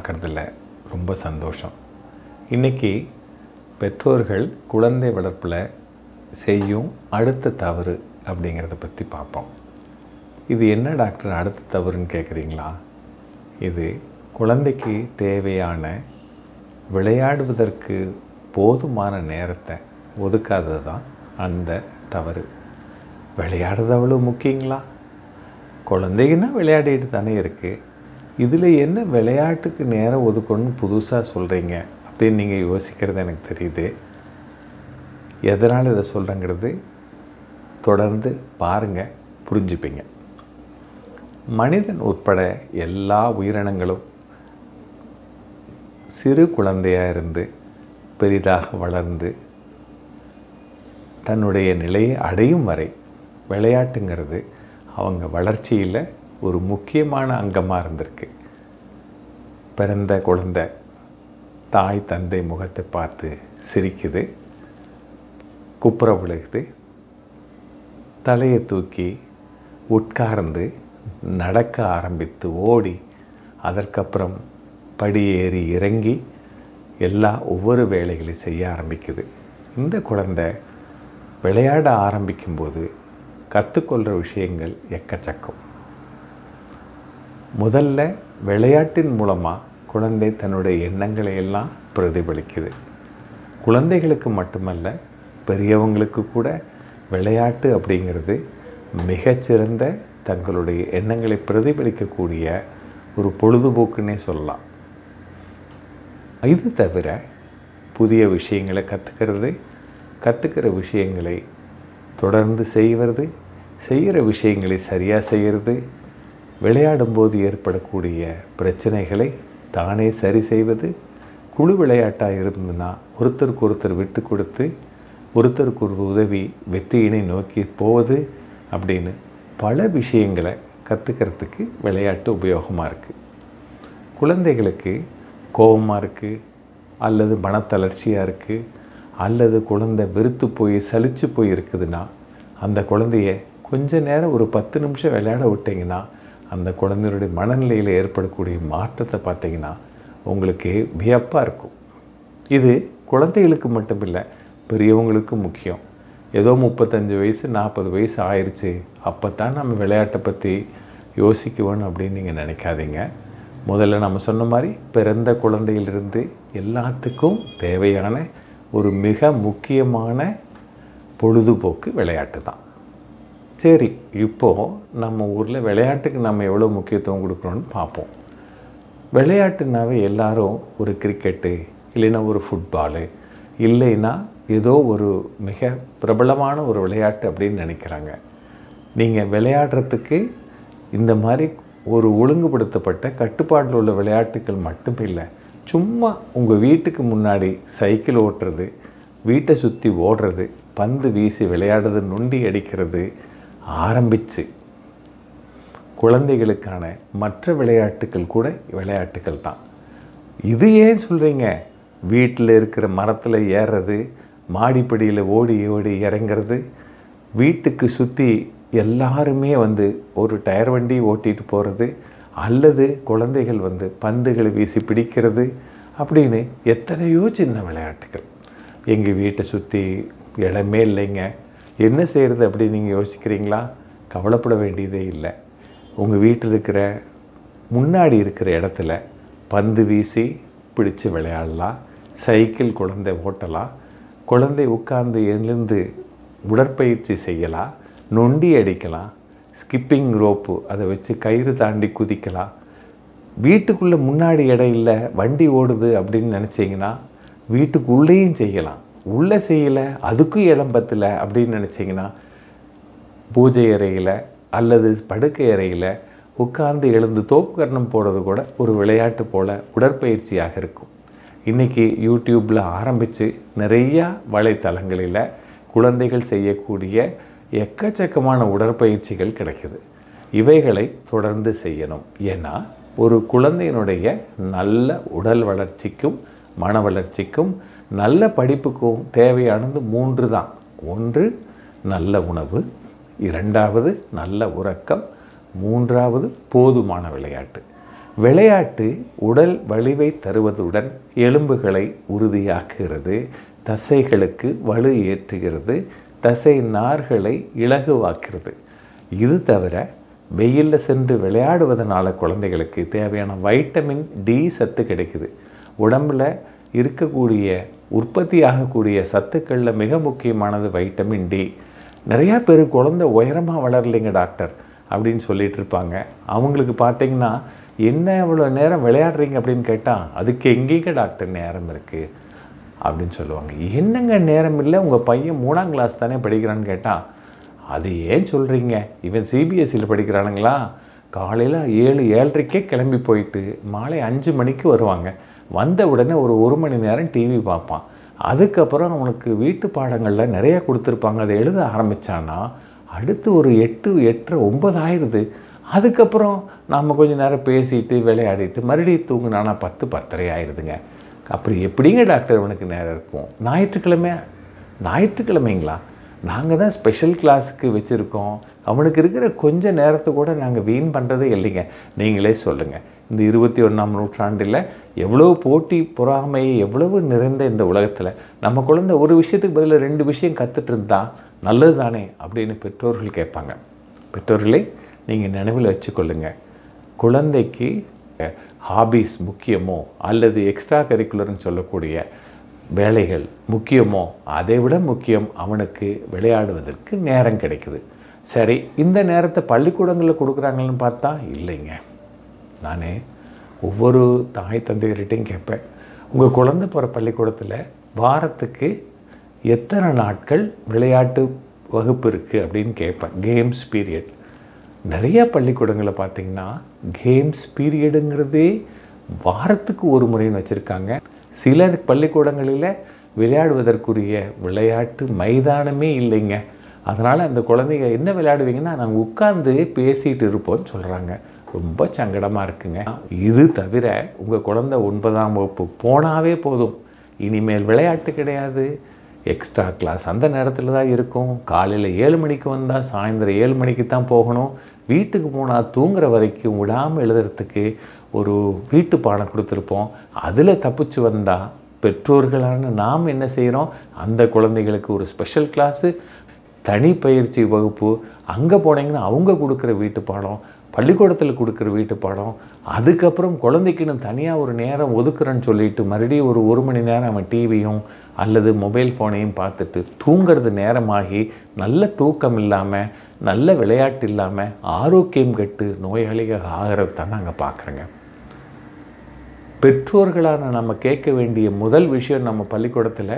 பார்க்குறதுல ரொம்ப சந்தோஷம் இன்றைக்கி பெற்றோர்கள் குழந்தை வளர்ப்பில் செய்யும் அடுத்த தவறு அப்படிங்கிறத பற்றி பார்ப்போம் இது என்ன டாக்டர் அடுத்த தவறுன்னு கேட்குறீங்களா இது குழந்தைக்கு தேவையான விளையாடுவதற்கு போதுமான நேரத்தை ஒதுக்காதது தான் அந்த தவறு விளையாடுறது அவ்வளோ முக்கியங்களா குழந்தைங்கன்னா விளையாடிட்டு தானே இருக்குது இதில் என்ன விளையாட்டுக்கு நேரம் ஒதுக்கணும்னு புதுசாக சொல்கிறீங்க அப்படின்னு நீங்கள் யோசிக்கிறது எனக்கு தெரியுது எதனால் இதை சொல்கிறேங்கிறது தொடர்ந்து பாருங்கள் புரிஞ்சுப்பீங்க மனிதன் உட்பட எல்லா உயிரினங்களும் சிறு குழந்தையாக இருந்து பெரிதாக வளர்ந்து தன்னுடைய நிலையை அடையும் வரை விளையாட்டுங்கிறது அவங்க வளர்ச்சியில் ஒரு முக்கியமான அங்கமாக இருந்திருக்கு பிறந்த குழந்தை தாய் தந்தை முகத்தை பார்த்து சிரிக்குது குப்புற விழுகுது தலையை தூக்கி உட்கார்ந்து நடக்க ஆரம்பித்து ஓடி அதற்கப்புறம் படி ஏறி இறங்கி எல்லா ஒவ்வொரு வேலைகளையும் செய்ய ஆரம்பிக்குது இந்த குழந்தை விளையாட ஆரம்பிக்கும்போது கற்றுக்கொள்கிற விஷயங்கள் எக்கச்சக்கம் முதல்ல விளையாட்டின் மூலமாக குழந்தை தன்னுடைய எண்ணங்களை எல்லாம் பிரதிபலிக்குது குழந்தைகளுக்கு மட்டுமல்ல பெரியவங்களுக்கு கூட விளையாட்டு அப்படிங்கிறது மிகச்சிறந்த தங்களுடைய எண்ணங்களை பிரதிபலிக்கக்கூடிய ஒரு பொழுதுபோக்குன்னே சொல்லலாம் இது தவிர புதிய விஷயங்களை கற்றுக்கிறது கற்றுக்கிற விஷயங்களை தொடர்ந்து செய்வது செய்கிற விஷயங்களை சரியாக செய்கிறது விளையாடும்போது ஏற்படக்கூடிய பிரச்சனைகளை தானே சரி செய்வது குழு விளையாட்டாக இருந்ததுன்னா ஒருத்தருக்கு ஒருத்தர் விட்டு கொடுத்து ஒருத்தருக்கு ஒரு உதவி வெற்றியினை நோக்கி போவது அப்படின்னு பல விஷயங்களை கற்றுக்கிறதுக்கு விளையாட்டு உபயோகமாக இருக்குது குழந்தைகளுக்கு கோபமாக இருக்குது அல்லது மனத்தளர்ச்சியாக இருக்குது அல்லது குழந்தை வெறுத்து போய் சலித்து போய் இருக்குதுன்னா அந்த குழந்தைய கொஞ்ச நேரம் ஒரு பத்து நிமிஷம் விளையாட விட்டிங்கன்னா அந்த குழந்தையுடைய மனநிலையில் ஏற்படக்கூடிய மாற்றத்தை பார்த்தீங்கன்னா உங்களுக்கு வியப்பாக இருக்கும் இது குழந்தைகளுக்கு மட்டும் இல்லை பெரியவங்களுக்கும் முக்கியம் ஏதோ முப்பத்தஞ்சு வயசு நாற்பது வயசு ஆயிடுச்சு அப்போ தான் நம்ம விளையாட்டை பற்றி யோசிக்குவோன்னு அப்படின்னு நீங்கள் நினைக்காதீங்க முதல்ல நம்ம சொன்ன மாதிரி பிறந்த குழந்தையிலிருந்து எல்லாத்துக்கும் தேவையான ஒரு மிக முக்கியமான பொழுதுபோக்கு விளையாட்டு தான் சரி இப்போது நம்ம ஊரில் விளையாட்டுக்கு நம்ம எவ்வளோ முக்கியத்துவம் கொடுக்குறோன்னு பார்ப்போம் விளையாட்டுனாவே எல்லாரும் ஒரு கிரிக்கெட்டு இல்லைன்னா ஒரு ஃபுட்பாலு இல்லைன்னா ஏதோ ஒரு மிக பிரபலமான ஒரு விளையாட்டு அப்படின்னு நினைக்கிறாங்க நீங்கள் விளையாடுறதுக்கு இந்த மாதிரி ஒரு ஒழுங்குபடுத்தப்பட்ட கட்டுப்பாட்டில் உள்ள விளையாட்டுகள் மட்டும் இல்லை சும்மா உங்கள் வீட்டுக்கு முன்னாடி சைக்கிள் ஓட்டுறது வீட்டை சுற்றி ஓடுறது பந்து வீசி விளையாடுறது நொண்டி அடிக்கிறது ஆரம்பித்து குழந்தைகளுக்கான மற்ற விளையாட்டுகள் கூட விளையாட்டுகள் தான் இது ஏன் சொல்கிறீங்க வீட்டில் இருக்கிற மரத்தில் ஏறுறது மாடிப்படியில் ஓடி ஓடி இறங்கிறது வீட்டுக்கு சுற்றி எல்லாருமே வந்து ஒரு டயர் வண்டி ஓட்டிகிட்டு போகிறது அல்லது குழந்தைகள் வந்து பந்துகளை வீசி பிடிக்கிறது அப்படின்னு எத்தனையோ சின்ன விளையாட்டுகள் எங்கள் வீட்டை சுற்றி இடமே இல்லைங்க என்ன செய்கிறது அப்படின்னு நீங்கள் யோசிக்கிறீங்களா கவலைப்பட வேண்டியதே இல்லை உங்கள் வீட்டில் இருக்கிற முன்னாடி இருக்கிற இடத்துல பந்து வீசி பிடிச்சு விளையாடலாம் சைக்கிள் குழந்தை ஓட்டலாம் குழந்தை உட்கார்ந்து எழுந்து உடற்பயிற்சி செய்யலாம் நொண்டி அடிக்கலாம் ஸ்கிப்பிங் ரோப்பு அதை வச்சு கயிறு தாண்டி குதிக்கலாம் வீட்டுக்குள்ளே முன்னாடி இடம் இல்லை வண்டி ஓடுது அப்படின்னு நினச்சிங்கன்னா வீட்டுக்குள்ளேயும் செய்யலாம் உள்ளே செய்யலை அதுக்கும் இடம் பத்தல அப்படின்னு நினச்சிங்கன்னா பூஜை அறையில் அல்லது படுக்கை அறையில் உட்கார்ந்து எழுந்து தோப்புக்கரணம் போடுறது கூட ஒரு விளையாட்டு போல் உடற்பயிற்சியாக இருக்கும் இன்றைக்கி யூடியூப்பில் ஆரம்பித்து நிறையா வலைத்தளங்களில் குழந்தைகள் செய்யக்கூடிய எக்கச்சக்கமான உடற்பயிற்சிகள் கிடைக்குது இவைகளை தொடர்ந்து செய்யணும் ஏன்னா ஒரு குழந்தையினுடைய நல்ல உடல் வளர்ச்சிக்கும் மன வளர்ச்சிக்கும் நல்ல படிப்புக்கும் தேவையானது மூன்று தான் ஒன்று நல்ல உணவு இரண்டாவது நல்ல உறக்கம் மூன்றாவது போதுமான விளையாட்டு விளையாட்டு உடல் வலிவை தருவதுடன் எலும்புகளை உறுதியாக்குகிறது தசைகளுக்கு வலு ஏற்றுகிறது தசை நார்களை இலகுவாக்குறது இது தவிர வெயிலில் சென்று விளையாடுவதனால குழந்தைகளுக்கு தேவையான வைட்டமின் டி சத்து கிடைக்குது உடம்பில் இருக்கக்கூடிய உற்பத்தி ஆகக்கூடிய சத்துக்களில் மிக முக்கியமானது வைட்டமின் டி நிறையா பேர் குழந்தை உயரமாக வளரலைங்க டாக்டர் அப்படின்னு சொல்லிட்டு இருப்பாங்க அவங்களுக்கு பார்த்தீங்கன்னா என்ன இவ்வளோ நேரம் விளையாடுறீங்க அப்படின்னு கேட்டால் அதுக்கு எங்கேங்க டாக்டர் நேரம் இருக்குது அப்படின்னு சொல்லுவாங்க என்னங்க நேரம் இல்லை உங்கள் பையன் மூணாம் கிளாஸ் தானே படிக்கிறான்னு கேட்டால் அது ஏன் சொல்கிறீங்க இவன் சிபிஎஸ்சியில் படிக்கிறானுங்களா காலையில் ஏழு ஏழரைக்கே கிளம்பி போயிட்டு மாலை அஞ்சு மணிக்கு வருவாங்க வந்த உடனே ஒரு ஒரு மணி நேரம் டிவி பார்ப்பான் அதுக்கப்புறம் அவனுக்கு வீட்டு பாடங்களில் நிறைய கொடுத்துருப்பாங்க அதை எழுத ஆரம்பித்தான்னா அடுத்து ஒரு எட்டு எட்டு ஒம்பது ஆயிடுது அதுக்கப்புறம் நம்ம கொஞ்ச நேரம் பேசிட்டு விளையாடிட்டு மறுபடியும் தூங்குனானா பத்து பத்தரை ஆயிடுதுங்க அப்புறம் எப்படிங்க டாக்டர் இவனுக்கு நேரம் இருக்கும் ஞாயிற்றுக்கிழமை ஞாயிற்றுக்கிழமைங்களா நாங்கள் தான் ஸ்பெஷல் கிளாஸுக்கு வச்சுருக்கோம் அவனுக்கு இருக்கிற கொஞ்ச நேரத்தை கூட நாங்கள் வீண் பண்ணுறதே இல்லைங்க நீங்களே சொல்லுங்கள் இந்த இருபத்தி ஒன்றாம் நூற்றாண்டில் எவ்வளோ போட்டி பொறாமை எவ்வளவு நிறைந்த இந்த உலகத்தில் நம்ம குழந்தை ஒரு விஷயத்துக்கு பதிலாக ரெண்டு விஷயம் கற்றுட்டு இருந்தா நல்லது தானே அப்படின்னு பெற்றோர்கள் கேட்பாங்க பெற்றோர்களே நீங்கள் நினைவில் வச்சுக்கொள்ளுங்க குழந்தைக்கு ஹாபீஸ் முக்கியமோ அல்லது எக்ஸ்ட்ரா கரிக்குலர்னு சொல்லக்கூடிய வேலைகள் முக்கியமோ அதை விட முக்கியம் அவனுக்கு விளையாடுவதற்கு நேரம் கிடைக்குது சரி இந்த நேரத்தை பள்ளிக்கூடங்களில் கொடுக்குறாங்கன்னு பார்த்தா இல்லைங்க நானே ஒவ்வொரு தாய் தந்தையர்கிட்டையும் கேட்பேன் உங்கள் குழந்தை போகிற பள்ளிக்கூடத்தில் வாரத்துக்கு எத்தனை நாட்கள் விளையாட்டு வகுப்பு இருக்குது அப்படின்னு கேட்பேன் கேம்ஸ் பீரியட் நிறைய பள்ளிக்கூடங்களில் பார்த்தீங்கன்னா கேம்ஸ் பீரியடுங்கிறதே வாரத்துக்கு ஒரு முறைன்னு வச்சுருக்காங்க சில பள்ளிக்கூடங்களில் விளையாடுவதற்குரிய விளையாட்டு மைதானமே இல்லைங்க அதனால் அந்த குழந்தைங்க என்ன விளையாடுவீங்கன்னா நாங்கள் உட்கார்ந்து பேசிகிட்டு இருப்போம்னு சொல்கிறாங்க ரொம்ப சங்கடமாக இருக்குங்க இது தவிர உங்கள் குழந்தை ஒன்பதாம் வகுப்பு போனாவே போதும் இனிமேல் விளையாட்டு கிடையாது எக்ஸ்ட்ரா கிளாஸ் அந்த நேரத்தில் தான் இருக்கும் காலையில் ஏழு மணிக்கு வந்தால் சாயந்தரம் ஏழு மணிக்கு தான் போகணும் வீட்டுக்கு போனால் தூங்குற வரைக்கும் விடாமல் எழுதுறதுக்கு ஒரு வீட்டு பாடம் கொடுத்துருப்போம் அதில் தப்பிச்சு வந்தால் பெற்றோர்களான நாம் என்ன செய்கிறோம் அந்த குழந்தைகளுக்கு ஒரு ஸ்பெஷல் கிளாஸு தனி பயிற்சி வகுப்பு அங்கே போனீங்கன்னா அவங்க கொடுக்குற வீட்டு பாடம் பள்ளிக்கூடத்தில் கொடுக்குற வீட்டு பாடம் அதுக்கப்புறம் குழந்தைக்குன்னு தனியாக ஒரு நேரம் ஒதுக்குறேன்னு சொல்லிட்டு மறுபடியும் ஒரு ஒரு மணி நேரம் அவன் டிவியும் அல்லது மொபைல் ஃபோனையும் பார்த்துட்டு தூங்கிறது நேரமாகி நல்ல தூக்கம் இல்லாமல் நல்ல விளையாட்டு இல்லாமல் ஆரோக்கியம் கெட்டு நோயாளிகள் ஆகிறது தான் நாங்கள் பார்க்குறோங்க பெற்றோர்களான நம்ம கேட்க வேண்டிய முதல் விஷயம் நம்ம பள்ளிக்கூடத்தில்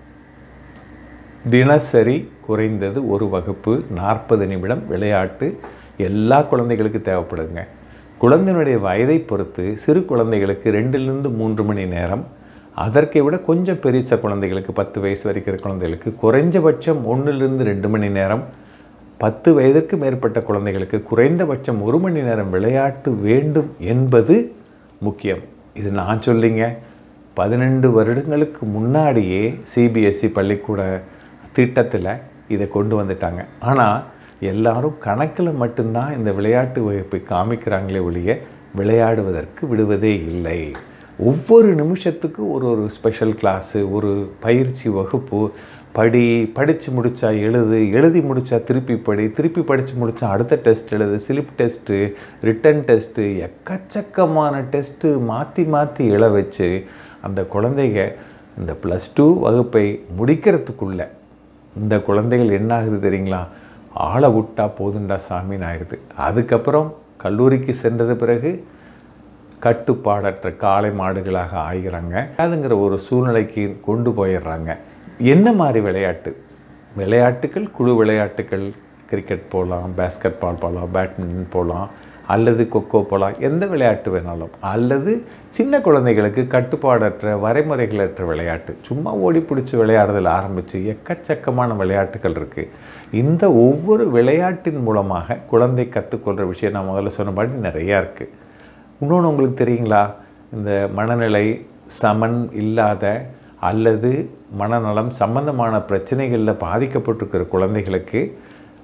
தினசரி குறைந்தது ஒரு வகுப்பு நாற்பது நிமிடம் விளையாட்டு எல்லா குழந்தைகளுக்கும் தேவைப்படுங்க குழந்தையினுடைய வயதை பொறுத்து சிறு குழந்தைகளுக்கு ரெண்டிலிருந்து மூன்று மணி நேரம் அதற்கை விட கொஞ்சம் பெரிய குழந்தைகளுக்கு பத்து வயசு வரைக்கிற குழந்தைகளுக்கு குறைஞ்சபட்சம் ஒன்றிலிருந்து ரெண்டு மணி நேரம் பத்து வயதிற்கு மேற்பட்ட குழந்தைகளுக்கு குறைந்தபட்சம் ஒரு மணி நேரம் விளையாட்டு வேண்டும் என்பது முக்கியம் இது நான் சொல்லிங்க பதினெண்டு வருடங்களுக்கு முன்னாடியே சிபிஎஸ்சி பள்ளிக்கூட திட்டத்தில் இதை கொண்டு வந்துட்டாங்க ஆனால் எல்லாரும் கணக்கில் மட்டும்தான் இந்த விளையாட்டு வகுப்பை காமிக்கிறாங்களே ஒழிய விளையாடுவதற்கு விடுவதே இல்லை ஒவ்வொரு நிமிஷத்துக்கு ஒரு ஒரு ஸ்பெஷல் கிளாஸு ஒரு பயிற்சி வகுப்பு படி படித்து முடித்தா எழுது எழுதி முடித்தா திருப்பி படி திருப்பி படித்து முடித்தா அடுத்த டெஸ்ட் எழுது ஸ்லிப் டெஸ்ட்டு ரிட்டன் டெஸ்ட்டு எக்கச்சக்கமான டெஸ்ட்டு மாற்றி மாற்றி எழ வச்சு அந்த குழந்தைங்க இந்த ப்ளஸ் டூ வகுப்பை முடிக்கிறதுக்குள்ள இந்த குழந்தைகள் என்ன ஆகுது தெரியுங்களா ஆளை விட்டா போதுண்டா சாமின்னு ஆயிடுது அதுக்கப்புறம் கல்லூரிக்கு சென்றது பிறகு கட்டுப்பாடற்ற காளை மாடுகளாக ஆகிறாங்க அதுங்கிற ஒரு சூழ்நிலைக்கு கொண்டு போயிடுறாங்க என்ன மாதிரி விளையாட்டு விளையாட்டுகள் குழு விளையாட்டுகள் கிரிக்கெட் போகலாம் பேஸ்கெட் பால் போகலாம் பேட்மிண்டன் போகலாம் அல்லது கொக்கோ போகலாம் எந்த விளையாட்டு வேணாலும் அல்லது சின்ன குழந்தைகளுக்கு கட்டுப்பாடற்ற வரைமுறைகளற்ற விளையாட்டு சும்மா ஓடி பிடிச்சி விளையாடுறதில் ஆரம்பித்து எக்கச்சக்கமான விளையாட்டுகள் இருக்குது இந்த ஒவ்வொரு விளையாட்டின் மூலமாக குழந்தை கற்றுக்கொள்கிற விஷயம் நான் முதல்ல சொன்னபடி நிறையா இருக்குது இன்னொன்று உங்களுக்கு தெரியுங்களா இந்த மனநிலை சமன் இல்லாத அல்லது மனநலம் சம்பந்தமான பிரச்சனைகளில் பாதிக்கப்பட்டிருக்கிற குழந்தைகளுக்கு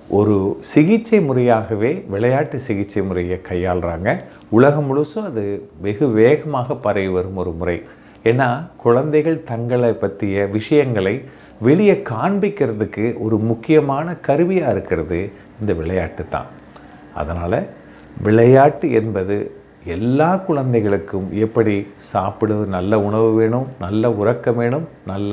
ஒரு சிகிச்சை முறையாகவே விளையாட்டு சிகிச்சை முறையை கையாளுறாங்க உலகம் முழுசும் அது வெகு வேகமாக பரவி வரும் ஒரு முறை ஏன்னா குழந்தைகள் தங்களை பற்றிய விஷயங்களை வெளியே காண்பிக்கிறதுக்கு ஒரு முக்கியமான கருவியாக இருக்கிறது இந்த விளையாட்டு தான் அதனால் விளையாட்டு என்பது எல்லா குழந்தைகளுக்கும் எப்படி சாப்பிடுவது நல்ல உணவு வேணும் நல்ல உறக்கம் வேணும் நல்ல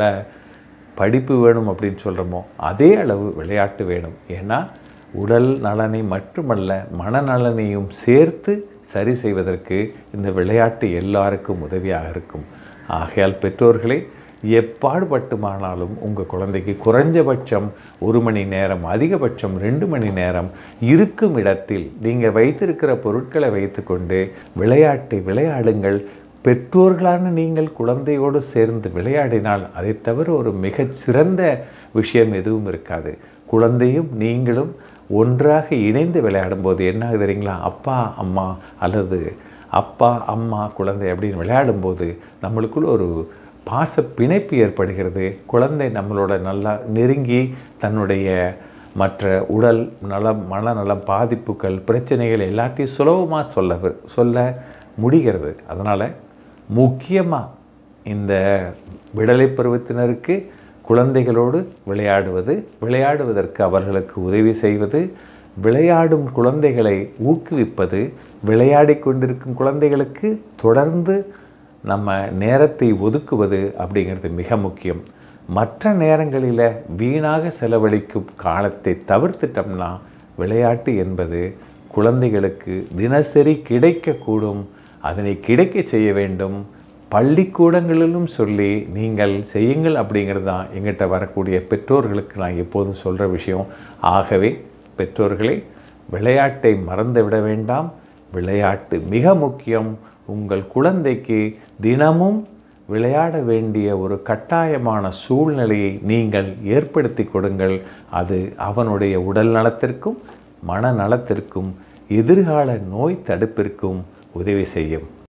படிப்பு வேணும் அப்படின்னு சொல்கிறோமோ அதே அளவு விளையாட்டு வேணும் ஏன்னா உடல் நலனை மட்டுமல்ல மனநலனையும் சேர்த்து சரி செய்வதற்கு இந்த விளையாட்டு எல்லாருக்கும் உதவியாக இருக்கும் ஆகையால் பெற்றோர்களே எப்பாடுபட்டுமானாலும் உங்கள் குழந்தைக்கு குறைஞ்சபட்சம் ஒரு மணி நேரம் அதிகபட்சம் ரெண்டு மணி நேரம் இருக்கும் இடத்தில் நீங்கள் வைத்திருக்கிற பொருட்களை வைத்துக்கொண்டு விளையாட்டை விளையாடுங்கள் பெற்றோர்களான நீங்கள் குழந்தையோடு சேர்ந்து விளையாடினால் அதை தவிர ஒரு மிகச் சிறந்த விஷயம் எதுவும் இருக்காது குழந்தையும் நீங்களும் ஒன்றாக இணைந்து விளையாடும்போது என்ன ஆகுது தெரியுங்களா அப்பா அம்மா அல்லது அப்பா அம்மா குழந்தை அப்படின்னு விளையாடும்போது நம்மளுக்குள்ள ஒரு பாச பிணைப்பு ஏற்படுகிறது குழந்தை நம்மளோட நல்லா நெருங்கி தன்னுடைய மற்ற உடல் நலம் மனநலம் பாதிப்புகள் பிரச்சனைகள் எல்லாத்தையும் சுலபமாக சொல்ல வி- சொல்ல முடிகிறது அதனால் முக்கியமாக இந்த விடலை பருவத்தினருக்கு குழந்தைகளோடு விளையாடுவது விளையாடுவதற்கு அவர்களுக்கு உதவி செய்வது விளையாடும் குழந்தைகளை ஊக்குவிப்பது விளையாடி கொண்டிருக்கும் குழந்தைகளுக்கு தொடர்ந்து நம்ம நேரத்தை ஒதுக்குவது அப்படிங்கிறது மிக முக்கியம் மற்ற நேரங்களில் வீணாக செலவழிக்கும் காலத்தை தவிர்த்துட்டோம்னா விளையாட்டு என்பது குழந்தைகளுக்கு தினசரி கிடைக்கக்கூடும் அதனை கிடைக்க செய்ய வேண்டும் பள்ளிக்கூடங்களிலும் சொல்லி நீங்கள் செய்யுங்கள் அப்படிங்கிறது தான் எங்கிட்ட வரக்கூடிய பெற்றோர்களுக்கு நான் எப்போதும் சொல்கிற விஷயம் ஆகவே பெற்றோர்களே விளையாட்டை மறந்து விட வேண்டாம் விளையாட்டு மிக முக்கியம் உங்கள் குழந்தைக்கு தினமும் விளையாட வேண்டிய ஒரு கட்டாயமான சூழ்நிலையை நீங்கள் ஏற்படுத்தி கொடுங்கள் அது அவனுடைய உடல் நலத்திற்கும் மனநலத்திற்கும் எதிர்கால நோய் தடுப்பிற்கும் உதவி செய்யும்